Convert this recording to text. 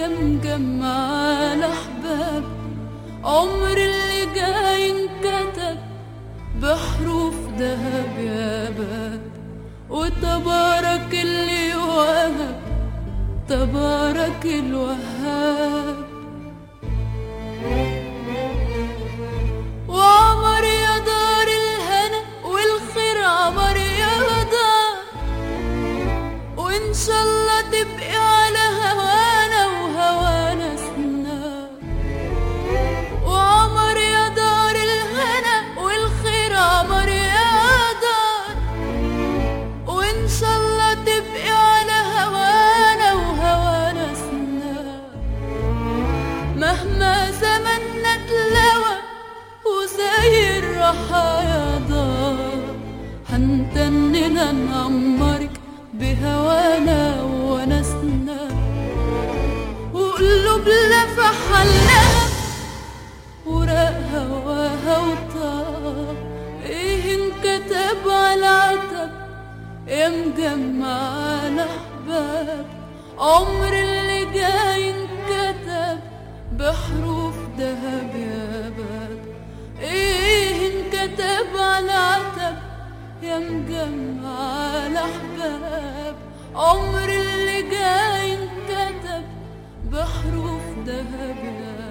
يا مجمع الأحباب عمر اللي جاي انكتب بحروف دهب يا باب وتبارك اللي وهب تبارك الوهاب وعمر يا دار الهنا والخير عمر يا دار وإن شاء الله تبقي على هوانا وهوانا سنا وعمر يا دار الهنا والخير عمر يا دار وإن شاء الله تبقي على هوانا وهوانا سنا مهما زمننا تلوى وزي الرحايا دار هنتننا نعمرك بهوانا ونسنا وقلوب لفح حلها وراق هواها وطاب ايه انكتب على عتب يا مجمع الأحباب عمر اللي جاي انكتب بحروف دهب يا باب ايه انكتب على عتب يا مجمع الأحباب عمر اللي جاي انكتب بحروف دهب يا